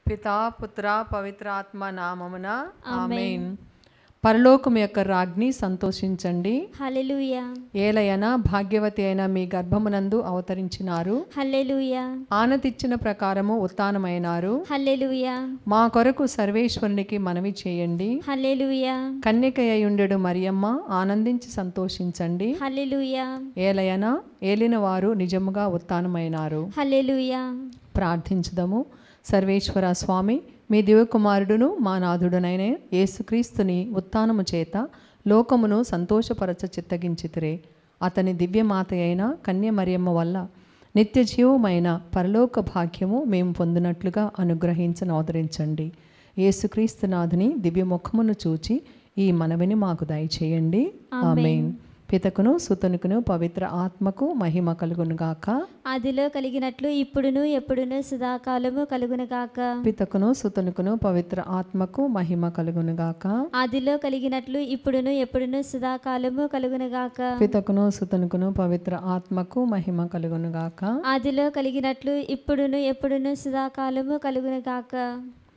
పితా పుత్ర పవిత్ర ఆత్మ నామమున ఆమెన్ పరలోకం యొక్క రాజ్ఞి సంతోషించండి హల్లెలూయా ఏలయన భాగ్యవతి అయిన మీ గర్భమునందు అవతరించినారు హల్లెలూయా ఆనతిచ్చిన ప్రకారము ఉత్థానమైనారు హల్లెలూయా మా కొరకు సర్వేశ్వరునికి మనవి చేయండి హల్లెలూయా కన్యకయ్యుండెడు మరియమ్మ ఆనందించి సంతోషించండి హల్లెలూయా ఏలయన ఏలిన వారు నిజముగా ఉత్థానమైనారు హల్లెలూయా ప్రార్థించుదము సర్వేశ్వర స్వామి మీ దివ్యకుమారుడును మా నాథుడునైన యేసుక్రీస్తుని ఉత్థానము చేత లోకమును సంతోషపరచ చిత్తగించితిరే అతని దివ్యమాత అయిన కన్యమరియమ్మ వల్ల నిత్య జీవమైన పరలోక భాగ్యము మేము పొందినట్లుగా అనుగ్రహించను అవతరించండి యేసుక్రీస్తునాథుని దివ్యముఖమును చూచి ఈ మనవిని మాకు దయచేయండి ఆమెన్ పితకును సుతనుకును పవిత్ర ఆత్మకు మహిమ కలుగునుగాక ఆదిలో కలిగినట్లు ఇప్పుడును ఎప్పుడును సదాకాలము కలుగునుగాక పితకును సుతనుకును పవిత్ర ఆత్మకు మహిమ కలుగునుగాక ఆదిలో కలిగినట్లు ఇప్పుడును ఎప్పుడును సదాకాలము కలుగునుగాక పితకును సుతనుకును పవిత్ర ఆత్మకు మహిమ కలుగునుగాక ఆదిలో కలిగినట్లు ఇప్పుడును ఎప్పుడును సదాకాలము కలుగునుగాక